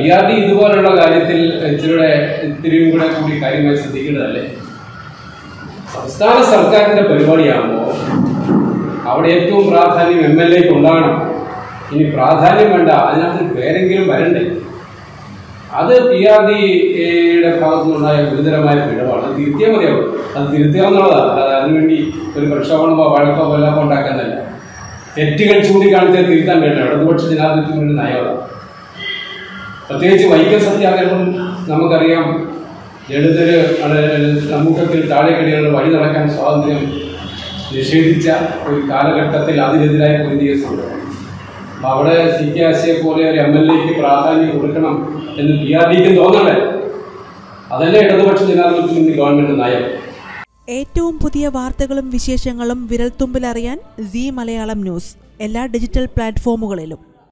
P R D ഇതുപോലുള്ള കാര്യത്തിൽ ഇച്ചിരിയുടെ ഇത്തിരിയും കൂടെ കൂടി കാര്യമായി ശ്രദ്ധിക്കേണ്ടതല്ലേ സംസ്ഥാന സർക്കാരിന്റെ പരിപാടിയാകുമ്പോൾ അവിടെ ഏറ്റവും പ്രാധാന്യം എം എൽ എക്ക് ഉണ്ടാകണം ഇനി പ്രാധാന്യം വേണ്ട അതിനകത്ത് പേരെങ്കിലും വരണ്ടേ അത് പി ആർ ഡിയുടെ ഭാഗത്തു നിന്നുണ്ടായ ഗുരുതരമായ പിഴവാണ് അത് തിരുത്തിയാൽ മതിയാവും അത് തിരുത്തുക എന്നുള്ളതാണ് അല്ലാതെ അതിനുവേണ്ടി ഒരു പ്രക്ഷോഭണമോ വഴക്കോ കൊല്ലാമോ ഉണ്ടാക്കുന്നതല്ല തെറ്റുകൾ ചൂണ്ടിക്കാണിച്ചാൽ തിരുത്താൻ വേണ്ട ഇടതുപക്ഷ ജനാധിപത്യത്തിന്റെ നയമാണ് പ്രത്യേകിച്ച് വൈക്കം സത്യാഗ്രഹം നമുക്കറിയാം ദളിതര് അത് സമൂഹത്തിൽ താഴെക്കിടയിൽ വഴി നടക്കാൻ സ്വാതന്ത്ര്യം നിഷേധിച്ച ഒരു കാലഘട്ടത്തിൽ അതിനെതിരായി പൊരുതിയ സംഭവം അപ്പൊ അവിടെ സി കെ ആശയെ പോലെ ഒരു എം എൽ എക്ക് പ്രാധാന്യം കൊടുക്കണം എന്ന് പി ആർ ഡിക്ക് തോന്നണ്ടേ അതല്ലേ ഇടതുപക്ഷ ജനാധിപത്യത്തിന്റെ ഗവൺമെന്റ് നയം ഏറ്റവും പുതിയ വാർത്തകളും വിശേഷങ്ങളും വിരൽത്തുമ്പിലറിയാൻ സി മലയാളം ന്യൂസ് എല്ലാ ഡിജിറ്റൽ പ്ലാറ്റ്ഫോമുകളിലും